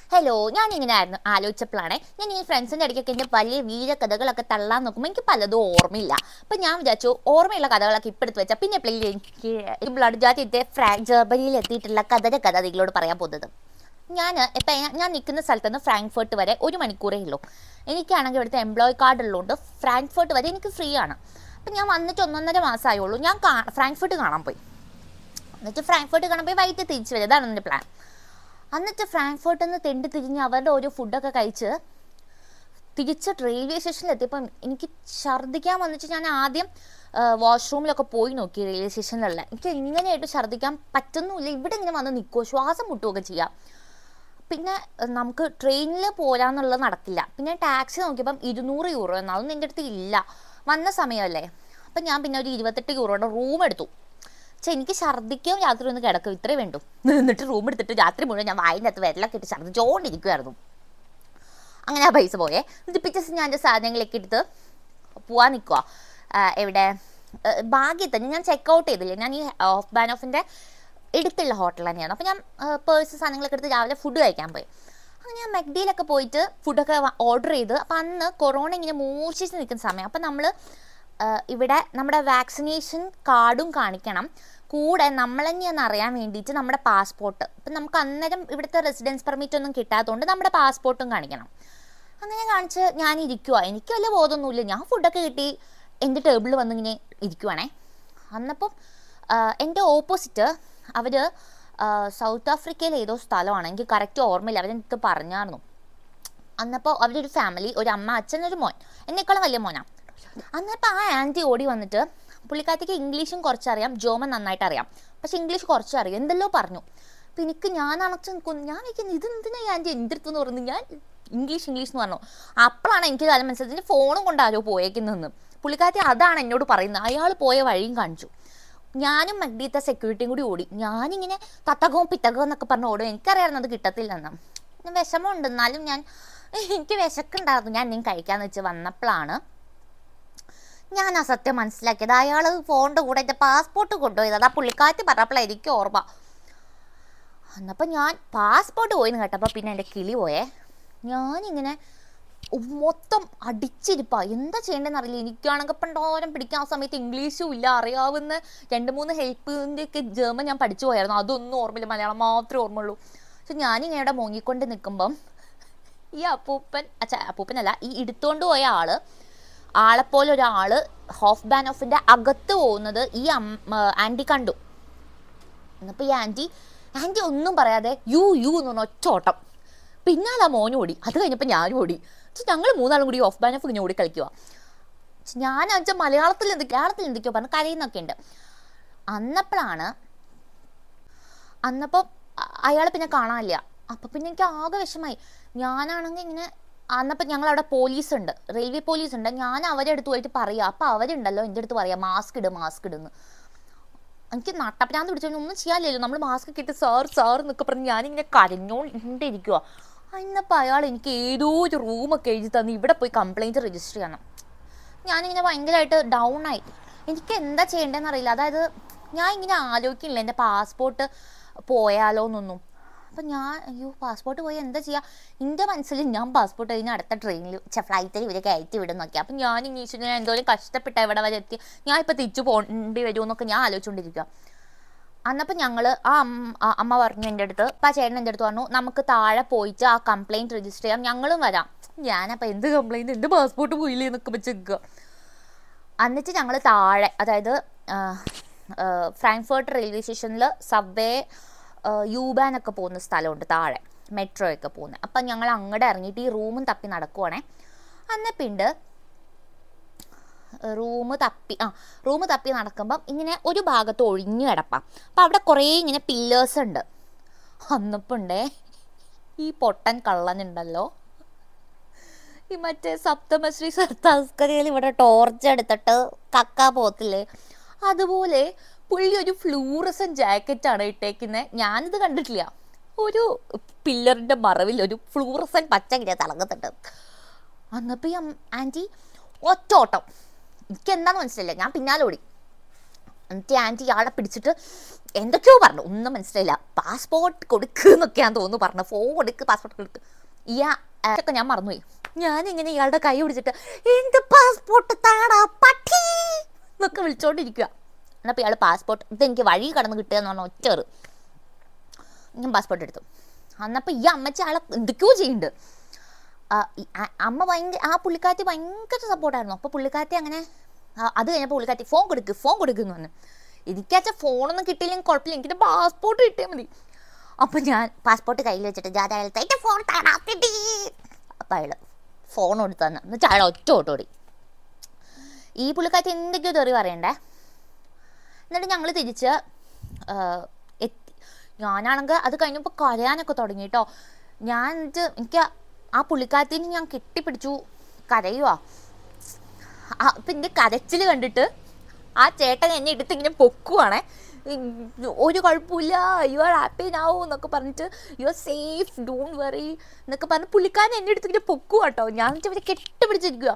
Hello ഞാൻ ഇങ്ങനെ ആയിരുന്നു ആലോചിച്ചപ്പോഴാണ് ഞാൻ ഈ ഫ്രണ്ട്സിൻ്റെ ഇടയ്ക്കൊക്കെ എൻ്റെ വലിയ വീരകഥകളൊക്കെ തള്ളാൻ നോക്കുമ്പോൾ എനിക്ക് പലതും ഓർമ്മയില്ല അപ്പം ഞാൻ വിചാരിച്ചു ഓർമ്മയുള്ള കഥകളൊക്കെ ഇപ്പം എടുത്ത് വെച്ചാൽ പിന്നെ എപ്പോഴെങ്കിലും എനിക്ക് ഈ ബ്ലഡ് ജാതിൻ്റെ ഫ്രാ ജർമ്മനിയിൽ എത്തിയിട്ടുള്ള കഥയുടെ കഥ നിങ്ങളോട് പറയാൻ പോകുന്നത് ഞാൻ ഇപ്പം ഞാൻ നിൽക്കുന്ന സ്ഥലത്ത് നിന്ന് ഫ്രാങ്ക്ഫർട്ട് വരെ ഒരു മണിക്കൂറേ ഉള്ളൂ എനിക്കാണെങ്കിൽ ഇവിടുത്തെ എംപ്ലോയി കാർഡ് ഉള്ളതുകൊണ്ട് ഫ്രാങ്ക്ഫർട്ട് വരെ എനിക്ക് ഫ്രീ ആണ് അപ്പം ഞാൻ വന്നിട്ട് ഒന്നൊന്നര മാസമായുള്ളൂ ഞാൻ കാ ഫ്രാങ്ക്ഫർട്ട് കാണാൻ പോയി എന്നിട്ട് ഫ്രാങ്ക്ഫർട്ട് കാണാൻ പോയി വൈകിട്ട് തിരിച്ചു വരും അതാണ് എൻ്റെ പ്ലാൻ എന്നിട്ട് ഫ്രാങ്ക്ഫർട്ടിൽ നിന്ന് തെണ്ടി തിരിഞ്ഞ് അവരുടെ ഒരു ഫുഡൊക്കെ കഴിച്ച് തിരിച്ച് റെയിൽവേ സ്റ്റേഷനിൽ എത്തിയപ്പം എനിക്ക് ഛർദ്ദിക്കാൻ വന്നിട്ട് ഞാൻ ആദ്യം വാഷ്റൂമിലൊക്കെ പോയി നോക്കി റെയിൽവേ സ്റ്റേഷനിലുള്ള എനിക്ക് ഇങ്ങനെയായിട്ട് ഛർദ്ദിക്കാൻ പറ്റുന്നുമില്ല ഇവിടെ ഇങ്ങനെ വന്ന് നിൽക്കുമോ ശ്വാസം മുട്ടുകയൊക്കെ ചെയ്യാം പിന്നെ ഏഹ്, നമുക്ക് ട്രെയിനിൽ പോരാന്നുള്ളത് നടക്കില്ല പിന്നെ ടാക്സി നോക്കിയപ്പം ഇരുന്നൂറ് യൂറോ എന്ന് അതൊന്നും എൻ്റെ അടുത്ത് ഇല്ല വന്ന സമയമല്ലേ അപ്പം ഞാൻ പിന്നെ ഒരു ഇരുപത്തെട്ട് യൂറോയുടെ റൂം എടുത്തു പക്ഷെ എനിക്ക് ഛർദ്ദിക്കുകയും രാത്രി ഒന്ന് കിടക്കും ഇത്രേ വേണ്ടു എന്നിട്ട് റൂം എടുത്തിട്ട് രാത്രി മുഴുവൻ ഞാൻ വായിൻ്റെ അകത്ത് വെള്ളമൊക്കെ ഇട്ട് ഛർദ്ദിച്ചോണ്ടിരിക്കുമായിരുന്നു അങ്ങനെ ആ പൈസ പോയേ എന്നിട്ട് പിറ്റേ ദിവസം ഞാൻ എൻ്റെ സാധനങ്ങളൊക്കെ എടുത്ത് പോവാൻ നിൽക്കുക എവിടെ ആ, ഭാഗ്യത്തിന് ഞാൻ ചെക്ക് ഔട്ട് ചെയ്തില്ല ഞാൻ ഈ ഓഫ് ബാൻ ഓഫിൻ്റെ എടുത്തുള്ള ഹോട്ടൽ തന്നെയാണ് അപ്പോൾ ഞാൻ പേഴ്സ് സാധനങ്ങളൊക്കെ എടുത്ത് രാവിലെ ഫുഡ് കഴിക്കാൻ പോയി അങ്ങനെ ഞാൻ മെക്ഡിയിലൊക്കെ പോയിട്ട് ഫുഡൊക്കെ ഓർഡർ ചെയ്ത് അപ്പോൾ അന്ന് കൊറോണ ഇങ്ങനെ മൂർച്ഛിച്ച് നിൽക്കുന്ന സമയം അപ്പോൾ നമ്മൾ ഇവിടെ നമ്മുടെ വാക്സിനേഷൻ കാർഡും കാണിക്കണം കൂടെ നമ്മളെന്നെയെന്ന് അറിയാൻ വേണ്ടിയിട്ട് നമ്മുടെ പാസ്പോർട്ട് ഇപ്പം നമുക്ക് അന്നേരം ഇവിടുത്തെ റെസിഡൻസ് പെർമിറ്റ് ഒന്നും കിട്ടാത്തതുകൊണ്ട് നമ്മുടെ പാസ്പോർട്ടും കാണിക്കണം അങ്ങനെ കാണിച്ച് ഞാൻ ഇരിക്കുക എനിക്ക് വലിയ ബോധമൊന്നുമില്ല ഞാൻ ഫുഡൊക്കെ കിട്ടി എൻ്റെ ടേബിളിൽ വന്ന് ഇങ്ങനെ ഇരിക്കുവാണേ അന്നപ്പം ആ, എൻ്റെ ഓപ്പോസിറ്റ് അവർ സൗത്ത് ആഫ്രിക്കയിൽ ഏതോ സ്ഥലമാണ് എനിക്ക് കറക്റ്റ് ഓർമ്മയില്ല അവരെനിക്ക് പറഞ്ഞായിരുന്നു അന്നപ്പോൾ അവരൊരു ഫാമിലി ഒരു അമ്മ അച്ഛൻ ഒരു മോൻ എന്നെക്കാളും വലിയ മോനാണ് അന്നപ്പോൾ ആ ആൻറ്റി ഓടി വന്നിട്ട് പുള്ളിക്കാരത്തേക്ക് ഇംഗ്ലീഷും കുറച്ചറിയാം ജോമൻ നന്നായിട്ട് അറിയാം പക്ഷെ ഇംഗ്ലീഷ് കുറച്ചറിയാം എന്തെല്ലോ പറഞ്ഞു അപ്പം എനിക്ക് ഞാൻ അണച്ച് നിൽക്കുന്നു ഞാൻ വയ്ക്കുന്നു ഇത് എന്തിനാ ഈ ആൻറ്റി എൻ്റെ അടുത്ത് എന്ന് പറഞ്ഞു ഞാൻ ഇംഗ്ലീഷ് ഇംഗ്ലീഷ് എന്ന് പറഞ്ഞു അപ്പോഴാണ് എനിക്ക് കാര്യം മനസ്സിലായത് ഫോണും കൊണ്ട് ആരോ പോയേക്കുന്നതെന്ന് പുള്ളിക്കാരത്തി അതാണ് എന്നോട് പറയുന്നത് അയാൾ പോയ വഴിയും കാണിച്ചു ഞാനും മഗ്ഡീത്തെ സെക്യൂരിറ്റിയും കൂടി ഓടി ഞാനിങ്ങനെ തത്തകവും പിത്തകവും എന്നൊക്കെ പറഞ്ഞ് ഓടും എനിക്കറിയാമായിരുന്നു അത് കിട്ടത്തില്ലെന്ന് പിന്നെ വിഷമമുണ്ട് എന്നാലും ഞാൻ എനിക്ക് വിശക്കുണ്ടായിരുന്നു ഞാൻ എന്തെങ്കിലും കഴിക്കാന്ന് വെച്ച് വന്നപ്പോഴാണ് ഞാൻ ആ സത്യം മനസ്സിലാക്കിയത് അയാൾ ഫോണിൻ്റെ കൂടെ എൻ്റെ പാസ്പോർട്ട് കൊണ്ടുപോയത് ആ പുള്ളിക്കാറ്റ് പറഞ്ഞപ്പോഴാണ് എനിക്ക് ഓർമ്മ എന്നപ്പോൾ ഞാൻ പാസ്പോർട്ട് പോയിന്ന് കേട്ടപ്പോൾ പിന്നെ എൻ്റെ കിളി പോയേ ഞാനിങ്ങനെ മൊത്തം അടിച്ചിരിപ്പാ എന്താ ചെയ്യേണ്ടതെന്ന് അറിയില്ല എനിക്കാണെങ്കിൽ പണ്ടോരം പിടിക്കാൻ ആ സമയത്ത് ഇംഗ്ലീഷും ഇല്ല അറിയാവുന്ന രണ്ട് മൂന്ന് ഹെൽപ്പിൻ്റെ ഒക്കെ ജർമ്മൻ ഞാൻ പഠിച്ചു പോയായിരുന്നു അതൊന്നും ഓർമ്മയില്ല മലയാളം മാത്രമേ ഓർമ്മയുള്ളൂ പക്ഷെ ഞാനിങ്ങനെ ഇവിടെ മുങ്ങിക്കൊണ്ട് നിൽക്കുമ്പം ഈ അപ്പൂപ്പൻ അച്ഛാ അപ്പൂപ്പനല്ല ഈ എടുത്തോണ്ട് പോയ ആള് ആളെപ്പോലെ ഒരാള് ഹോഫ് ബാൻ ഓഫിന്റെ അകത്ത് പോകുന്നത് ഈ അമ്മ ആൻറ്റി കണ്ടു എന്നപ്പോൾ ഈ ആൻറ്റി ആൻറ്റി ഒന്നും പറയാതെ യു യു എന്ന് പറഞ്ഞ ഒറ്റ ഓട്ടം പിന്നാലെ ആ മോനും ഓടി അത് കഴിഞ്ഞപ്പോൾ ഞാനും ഓടി ഞങ്ങൾ മൂന്നാളും കൂടി ഓഫ് ബാൻ ഓഫ് ഇങ്ങനെ ഓടി കളിക്കുക ഞാൻ വെച്ചാൽ മലയാളത്തിൽ എന്ത് കേരളത്തിൽ എന്തൊക്കെയോ പറഞ്ഞ് കരയുന്നൊക്കെ ഉണ്ട് അന്നപ്പോഴാണ് അന്നപ്പോൾ അയാൾ പിന്നെ കാണാനില്ല അപ്പം പിന്നെ എനിക്ക് ആകെ വിഷമായി ഞാനാണെങ്കിൽ ഇങ്ങനെ അന്നപ്പം ഞങ്ങൾ അവിടെ പോലീസ് ഉണ്ട് റെയിൽവേ പോലീസ് ഉണ്ട് ഞാൻ അവരെ അടുത്ത് പോയിട്ട് പറയാം അപ്പം അവരുണ്ടല്ലോ എൻ്റെ അടുത്ത് പറയാം മാസ്ക് ഇട് മാസ്ക് ഇടുന്ന് എനിക്ക് നട്ടപ്പനാന്ന് പിടിച്ചു ഒന്നും ചെയ്യാനില്ലല്ലോ നമ്മൾ മാസ്ക് കിട്ടി സാർ സാർ എന്നൊക്കെ പറഞ്ഞ് ഞാനിങ്ങനെ കരഞ്ഞോണ്ടിരിക്കുക ഇന്നപ്പോൾ അയാൾ എനിക്ക് ഏതോ ഒരു റൂമൊക്കെ എഴുതി തന്ന് ഇവിടെ പോയി കംപ്ലൈൻറ്റ് രജിസ്റ്റർ ചെയ്യണം ഞാനിങ്ങനെ ഭയങ്കരമായിട്ട് ഡൗൺ ആയി എനിക്ക് എന്താ ചെയ്യേണ്ടതെന്ന് അറിയില്ല അതായത് ഞാൻ ഇങ്ങനെ ആലോചിക്കില്ല എൻ്റെ പാസ്പോർട്ട് പോയാലോ എന്നൊന്നും അപ്പം ഞാൻ അയ്യോ പാസ്പോർട്ട് പോയി എന്താ ചെയ്യുക എൻ്റെ മനസ്സിൽ ഞാൻ പാസ്പോർട്ട് കഴിഞ്ഞ് അടുത്ത ട്രെയിനിൽ ഫ്ലൈറ്റിൽ ഇവരെ കയറ്റി വിടും നോക്കി അപ്പം ഞാൻ ഇംഗ്ലീഷ് ഞാൻ എന്തോരം കഷ്ടപ്പെട്ട ഇവിടെ വരെ എത്തി ഞാൻ ഇപ്പോൾ തിരിച്ചു പോകേണ്ടി വരുമെന്നൊക്കെ ഞാൻ ആലോചിച്ചുകൊണ്ടിരിക്കുക അന്നപ്പം ഞങ്ങൾ ആ അമ്മ ആ അമ്മ പറഞ്ഞു എൻ്റെ അടുത്ത് അപ്പം ആ ചേട്ടൻ എൻ്റെ അടുത്ത് പറഞ്ഞു നമുക്ക് താഴെ പോയിട്ട് ആ കംപ്ലൈൻറ്റ് രജിസ്റ്റർ ചെയ്യാം ഞങ്ങളും വരാം ഞാനപ്പോൾ എന്ത് കംപ്ലൈൻറ്റ് എൻ്റെ പാസ്പോർട്ട് പോയില്ലേ എന്നൊക്കെ വെച്ച് നിൽക്കുക എന്നിട്ട് ഞങ്ങൾ താഴെ അതായത് ആ, ആ, ഫ്രാങ്ക്ഫർട്ട് റെയിൽവേ സ്റ്റേഷനിൽ സബ്വേ യൂബാൻ ഒക്കെ പോകുന്ന സ്ഥലമുണ്ട് താഴെ മെട്രോ ഒക്കെ പോകുന്നത് അപ്പം ഞങ്ങൾ അങ്ങോട്ട് ഇറങ്ങിയിട്ട് ഈ റൂമും തപ്പി നടക്കുവാണേ അന്നപ്പിണ്ട് റൂം തപ്പി ആ റൂം തപ്പി നടക്കുമ്പം ഇങ്ങനെ ഒരു ഭാഗത്ത് ഒഴിഞ്ഞു കിടപ്പാം അപ്പം അവിടെ കുറേ ഇങ്ങനെ പില്ലേഴ്സ് ഉണ്ട് അന്നപ്പുണ്ടേ ഈ പൊട്ടൻ കള്ളനുണ്ടല്ലോ ഈ മറ്റേ സപ്തമശ്രീ സർത്താസ്കരയിൽ ഇവിടെ ടോർച്ച് എടുത്തിട്ട് കക്ക പോത്തില്ലേ അതുപോലെ പുള്ളി ഒരു ഫ്ലൂറസൻ ജാക്കറ്റാണ് ഇട്ടേക്കുന്നത് ഞാനിത് കണ്ടിട്ടില്ല ഒരു പില്ലറിൻ്റെ മറവിൽ ഒരു ഫ്ലൂറസൻ പച്ച ഇങ്ങനെ തിളങ്ങുന്നുണ്ട് അന്നപ്പോൾ ഈ ആൻറ്റി ഒറ്റ ഓട്ടം എനിക്ക് എന്താണെന്ന് മനസ്സിലായില്ല ഞാൻ പിന്നാലെ ഓടി എന്നിട്ട് ആൻറ്റി ഇയാളെ പിടിച്ചിട്ട് എന്തൊക്കെയോ പറഞ്ഞു ഒന്നും മനസ്സിലായില്ല പാസ്പോർട്ട് കൊടുക്കുന്നൊക്കെയാന്ന് തോന്നുന്നു പറഞ്ഞു ഫോൺ കൊടുക്ക് പാസ്പോർട്ട് കൊടുക്ക് ഇയാ ഒക്കെ ഞാൻ മറന്നുപോയി ഞാനിങ്ങനെ ഇയാളുടെ കൈ പിടിച്ചിട്ട് എന്ത് പാസ്പോർട്ട് താടാ പട്ടി എന്നൊക്കെ വിളിച്ചോണ്ടിരിക്കുക എന്നപ്പോൾ ഇയാൾ പാസ്പോർട്ട് ഇതെനിക്ക് വഴി കടന്ന് കിട്ടുക എന്ന് പറഞ്ഞ ഒറ്റേറ് ഞാൻ പാസ്പോർട്ട് എടുത്തു അന്നപ്പോൾ ഈ അമ്മച്ചി ആളെ എന്തൊക്കെയോ ചെയ്യുന്നുണ്ട് ആ, ഈ- ആ- അമ്മ ഭയങ്കര ആ പുള്ളിക്കാരത്തി ഭയങ്കര സപ്പോർട്ടായിരുന്നു അപ്പോൾ പുള്ളിക്കാരത്തി അങ്ങനെ ആ, അത് കഴിഞ്ഞപ്പോൾ പുള്ളിക്കാരത്തി ഫോൺ കൊടുക്ക് ഫോൺ കൊടുക്കുന്നു പറഞ്ഞു എനിക്കാച്ച ഫോണൊന്നും കിട്ടിയില്ലെങ്കിൽ കുഴപ്പമില്ല എനിക്ക് പാസ്പോർട്ട് കിട്ടിയാൽ മതി അപ്പോൾ ഞാൻ പാസ്പോർട്ട് കയ്യിൽ വെച്ചിട്ട് ഞാൻ അയാളത്തെ എൻ്റെ ഫോൺ തടാത്തിട്ടി അപ്പം അയാൾ ഫോൺ കൊടുത്തു തന്നെ എന്നിട്ട് അയാൾ ഒറ്റ ഓട്ടോടി ഈ പുള്ളിക്കാരത്തി എന്തൊക്കെയോ തെറി പറയണ്ടേ എന്നിട്ട് ഞങ്ങൾ തിരിച്ച് ആ, എത്തി ഞാനാണെങ്കിൽ അത് കഴിഞ്ഞപ്പോൾ കരയാനൊക്കെ തുടങ്ങി കേട്ടോ ഞാൻ എന്നിട്ട് എനിക്ക് ആ പുള്ളിക്കാരത്തിന് ഞാൻ കെട്ടിപ്പിടിച്ചു കരയുവാ ആ അപ്പം എൻ്റെ കരച്ചിൽ കണ്ടിട്ട് ആ ചേട്ടൻ എന്നെ എടുത്ത് ഇങ്ങനെ പൊക്കുവാണേ ഉം, ഒരു കുഴപ്പമില്ല യു ആർ ഹാപ്പി നാവും എന്നൊക്കെ പറഞ്ഞിട്ട് you are safe don't worry എന്നൊക്കെ പറഞ്ഞ് പുള്ളിക്കാരൻ എന്നെ എടുത്ത് ഇങ്ങനെ പൊക്കുക കേട്ടോ ഞാൻ എന്നിട്ട് ഇവരെ കെട്ടിപ്പിടിച്ചിരിക്കുക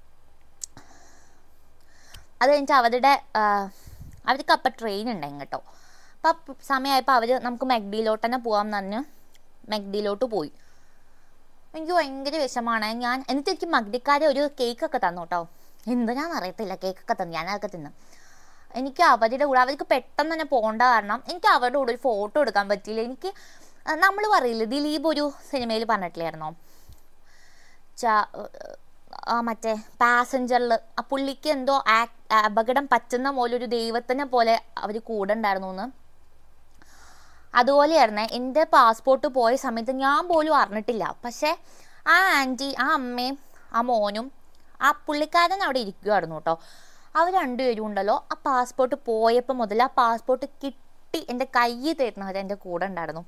അത് കഴിഞ്ഞിട്ട് അവരുടെ ആ, അവർക്ക് അപ്പം ട്രെയിൻ ഉണ്ടായിരുന്നു കേട്ടോ അപ്പം സമയമായപ്പോൾ അവർ നമുക്ക് മെഗ്ഡിയിലോട്ട് തന്നെ പോകാമെന്ന് പറഞ്ഞ് മെഗ്ഡിയിലോട്ട് പോയി എനിക്ക് ഭയങ്കര വിഷമാണ് ഞാൻ എന്നിട്ട് എനിക്ക് മഗ്ഡിക്കാരെ ഒരു കേക്കൊക്കെ തന്നു കേട്ടോ എന്തിനാന്ന് അറിയത്തില്ല കേക്കൊക്കെ തന്നു ഞാനതൊക്കെ തിന്നു എനിക്ക് അവരുടെ കൂടെ അവർക്ക് പെട്ടെന്ന് തന്നെ പോകേണ്ട കാരണം എനിക്ക് അവരുടെ കൂടെ ഒരു ഫോട്ടോ എടുക്കാൻ പറ്റിയില്ല എനിക്ക് നമ്മൾ പറയില്ലേ ദിലീപ് ഒരു സിനിമയിൽ പറഞ്ഞിട്ടില്ലായിരുന്നോ ചാ ആ മറ്റേ പാസഞ്ചറിൽ ആ പുള്ളിക്ക് എന്തോ ആക് അപകടം പറ്റുന്ന പോലെ ഒരു ദൈവത്തിനെ പോലെ അവർ കൂടെ ഉണ്ടായിരുന്നു എന്ന് അതുപോലെയായിരുന്നേ എൻ്റെ പാസ്പോർട്ട് പോയ സമയത്ത് ഞാൻ പോലും അറിഞ്ഞിട്ടില്ല പക്ഷേ ആ ആൻറ്റി ആ അമ്മയും ആ മോനും ആ പുള്ളിക്കാരൻ അവിടെ ഇരിക്കുമായിരുന്നു കേട്ടോ അവർ രണ്ടുപേരും ഉണ്ടല്ലോ ആ പാസ്പോർട്ട് പോയപ്പോൾ മുതൽ ആ പാസ്പോർട്ട് കിട്ടി എൻ്റെ കയ്യിൽ തരുന്നവർ എൻ്റെ കൂടെ ഉണ്ടായിരുന്നു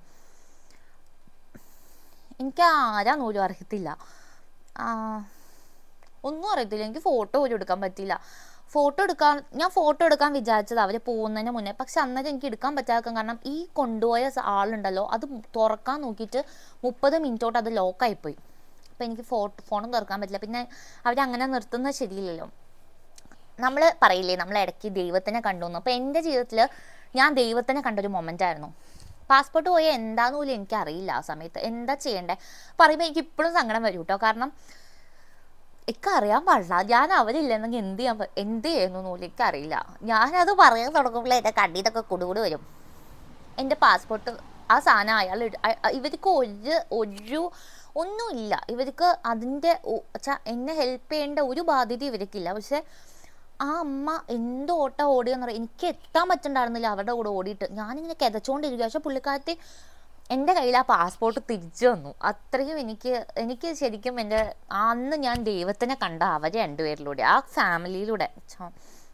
എനിക്ക് ആരാന്ന് പോലും അറിയത്തില്ല ആ, ഒന്നും അറിയത്തില്ല എനിക്ക് ഫോട്ടോ പോലും എടുക്കാൻ പറ്റിയില്ല ഫോട്ടോ എടുക്കാൻ ഞാൻ ഫോട്ടോ എടുക്കാൻ വിചാരിച്ചത് അവർ പോകുന്നതിന് മുന്നേ പക്ഷെ അന്നേരം എനിക്ക് എടുക്കാൻ പറ്റാത്ത കാരണം ഈ കൊണ്ടുപോയ സ- ആളുണ്ടല്ലോ അത് തുറക്കാൻ നോക്കിയിട്ട് മുപ്പത് മിനിറ്റോട്ട് അത് ലോക്കായിപ്പോയി അപ്പം എനിക്ക് ഫോട്ടോ ഫോണും തുറക്കാൻ പറ്റില്ല പിന്നെ അവരങ്ങനെ നിർത്തുന്നത് ശരിയില്ലല്ലോ നമ്മൾ പറയില്ലേ നമ്മൾ ഇടയ്ക്ക് ദൈവത്തിനെ കണ്ടു എന്ന് അപ്പോൾ എൻ്റെ ജീവിതത്തിൽ ഞാൻ ദൈവത്തിനെ കണ്ടൊരു മൊമെൻ്റ് ആയിരുന്നു പാസ്പോർട്ട് പോയ എന്താന്ന് പോലും എനിക്കറിയില്ല ആ സമയത്ത് എന്താ ചെയ്യണ്ടേ പറയുമ്പോൾ എനിക്ക് ഇപ്പോഴും സങ്കടം വരും കേട്ടോ കാരണം എനിക്ക് അറിയാൻ പാടില്ല ഞാൻ അവരില്ലെന്നെങ്കിൽ എന്ത് ചെയ്യാൻ പ- എന്ത് ചെയ്യുന്നു പോലും എനിക്കറിയില്ല ഞാനത് പറയാൻ തുടങ്ങുമ്പോൾ എൻ്റെ കണ്ണീരൊക്കെ കുടുകൂടി വരും എൻ്റെ പാസ്പോർട്ട് ആ സാധനം അയാൾ ഇട- അ- അ- ഇവർക്ക് ഒരു ഒരു ഒന്നുമില്ല ഇവർക്ക് അതിൻ്റെ ഒ- ച്ച എന്നെ ഹെൽപ്പ് ചെയ്യേണ്ട ഒരു ബാധ്യത ഇവർക്കില്ല പക്ഷെ ആ അമ്മ എന്ത് ഓട്ടം ഓടിയെന്ന് പറയാം എനിക്ക് എത്താൻ പറ്റണ്ടായിരുന്നില്ല അവരുടെ കൂടെ ഓടിയിട്ട് ഞാനിങ്ങനെ കിതച്ചുകൊണ്ടിരിക്കുക പക്ഷെ പുള്ളിക്കാരത്തി എൻ്റെ കയ്യിൽ ആ പാസ്പോർട്ട് തിരിച്ചു വന്നു അത്രയും എനിക്ക് എനിക്ക് ശരിക്കും എൻ്റെ ആ അന്ന് ഞാൻ ദൈവത്തിനെ കണ്ട അവർ രണ്ടുപേരിലൂടെ ആ ഫാമിലിയിലൂടെ ച്ച.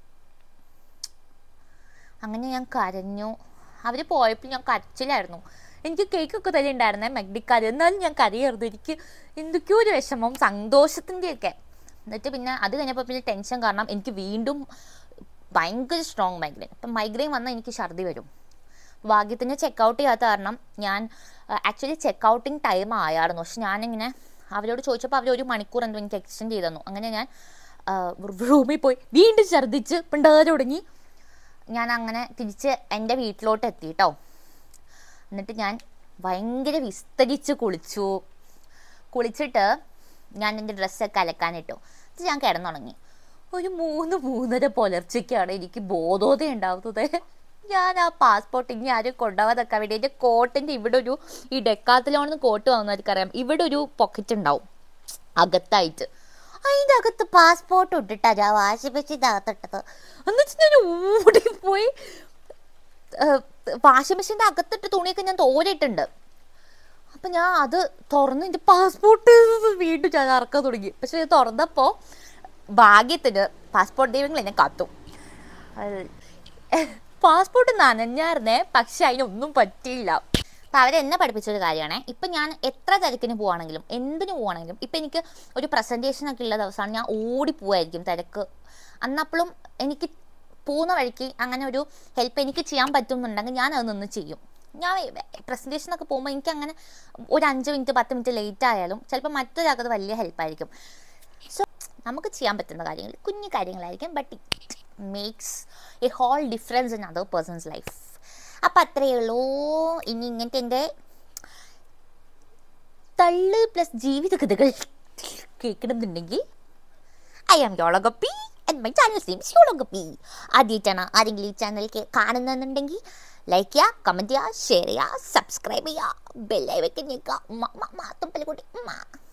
അങ്ങനെ ഞാൻ കരഞ്ഞു അവർ പോയപ്പോൾ ഞാൻ കരച്ചിലായിരുന്നു എനിക്ക് കേക്കൊക്കെ തന്നെ ഉണ്ടായിരുന്നേ മെഗ്ഡിക്കാർ എന്നാലും ഞാൻ കരയായിരുന്നു എനിക്ക് എന്തൊക്കെയോ ഒരു വിഷമം സന്തോഷത്തിൻ്റെയൊക്കെ എന്നിട്ട് പിന്നെ അത് കഴിഞ്ഞപ്പോൾ പിന്നെ ടെൻഷൻ കാരണം എനിക്ക് വീണ്ടും ഭയങ്കര സ്ട്രോങ് മൈഗ്രെയിൻ അപ്പം മൈഗ്രെയിൻ വന്നാൽ എനിക്ക് ഛർദി വരും ഭാഗ്യത്തിന് ചെക്കൗട്ട് ചെയ്യാത്ത കാരണം ഞാൻ ആക്ച്വലി ചെക്കൗട്ടിങ് ടൈം ആയായിരുന്നു പക്ഷെ ഞാനിങ്ങനെ അവരോട് ചോദിച്ചപ്പോൾ അവർ ഒരു മണിക്കൂർ എന്തോ എനിക്ക് എക്സ്റ്റെൻഡ് ചെയ്ത് തന്നു അങ്ങനെ ഞാൻ റൂമിൽ പോയി വീണ്ടും ഛർദ്ദിച്ച് പിണ്ടേരെ തുടങ്ങി ഞാൻ അങ്ങനെ തിരിച്ച് എൻ്റെ വീട്ടിലോട്ട് എത്തി കേട്ടോ എന്നിട്ട് ഞാൻ ഭയങ്കര വിസ്തരിച്ച് കുളിച്ചു കുളിച്ചിട്ട് ഞാൻ എൻ്റെ ഡ്രസ്സൊക്കെ അലക്കാനിട്ടു എന്നിട്ട് ഞാൻ കിടന്നുണങ്ങി ഒരു മൂന്ന് മൂന്നര പുലർച്ചയ്ക്കാണ് എനിക്ക് ബോധോദയം ഉണ്ടാവുന്നത് ഞാൻ ആ പാസ്പോർട്ട് ഇനി ആരും കൊണ്ടുപോകാതൊക്കെ വേണ്ടി എൻ്റെ കോട്ടിൻ്റെ ഇവിടെ ഒരു ഈ ഡെക്കാത്തിലോണെന്ന് കോട്ട് വാങ്ങുന്നവർക്കറിയാം ഇവിടെ ഒരു പോക്കറ്റ് ഉണ്ടാവും അകത്തായിട്ട് അതിൻ്റെ അകത്ത് പാസ്പോർട്ട് ഇട്ടിട്ടാ ഞാൻ വാശി വെച്ചിട്ട് അകത്തിട്ടത് എന്നിട്ട് ഞാൻ ഓടിപ്പോയി വാഷിംഗ് മെഷീൻ്റെ അകത്തിട്ട് തുണിയൊക്കെ ഞാൻ തോരയിട്ടുണ്ട് അപ്പം ഞാൻ അത് തുറന്ന് എൻ്റെ പാസ്പോർട്ട് വീണ്ടും ഞാൻ ഇറക്കാൻ തുടങ്ങി പക്ഷെ ഇത് തുറന്നപ്പോൾ ഭാഗ്യത്തിന് പാസ്പോർട്ട് ദൈവങ്ങൾ എന്നെ കാത്തു പാസ്പോർട്ട് നനഞ്ഞായിരുന്നേ പക്ഷെ അതിനൊന്നും പറ്റിയില്ല അപ്പം അവരെന്നെ പഠിപ്പിച്ചൊരു കാര്യമാണ് ഇപ്പം ഞാൻ എത്ര തിരക്കിന് പോവാണെങ്കിലും എന്തിനു പോവാണെങ്കിലും ഇപ്പം എനിക്ക് ഒരു പ്രസൻറ്റേഷൻ ഒക്കെ ഉള്ള ദിവസമാണ് ഞാൻ ഓടി പോവായിരിക്കും തിരക്ക് അന്നപ്പോഴും എനിക്ക് പോകുന്ന വഴിക്ക് അങ്ങനെ ഒരു ഹെൽപ്പ് എനിക്ക് ചെയ്യാൻ പറ്റുന്നുണ്ടെങ്കിൽ ഞാൻ അത് നിന്ന് ചെയ്യും ഞാൻ പ്രസൻറ്റേഷനൊക്കെ പോകുമ്പോൾ എനിക്ക് അങ്ങനെ ഒരു അഞ്ച് മിനിറ്റ് പത്ത് മിനിറ്റ് ലേറ്റ് ആയാലും ചിലപ്പോൾ മറ്റൊരാൾക്ക് അത് വലിയ ഹെൽപ്പായിരിക്കും സോ നമുക്ക് ചെയ്യാൻ പറ്റുന്ന കാര്യങ്ങൾ കുഞ്ഞു കാര്യങ്ങളായിരിക്കും but it makes a whole difference in other person's life അപ്പം അത്രയേ ഉള്ളൂ ഇനി ഇങ്ങനത്തെ എൻ്റെ തള്ള് പ്ലസ് ജീവിത കഥകൾ കേൾക്കണമെന്നുണ്ടെങ്കിൽ ഐ ആം യോളഗപ്പി ആൻഡ് മൈ ചാനൽ സെയിംസ് യോളഗപ്പി ആദ്യമായിട്ടാണ് ആരെങ്കിലും ഈ ചാനൽ കാണുന്നെന്നുണ്ടെങ്കിൽ ലൈക്ക് ചെയ്യുക കമൻറ്റ് ചെയ്യുക ഷെയർ ചെയ്യുക സബ്സ്ക്രൈബ് ചെയ്യുക ബെല്ലൈ വെക്കാൻ ഞെക്കുക ഉമ്മ ഉമ്മ ഉമ്മ തുമ്പലക്കുട്ടി ഉമ്മ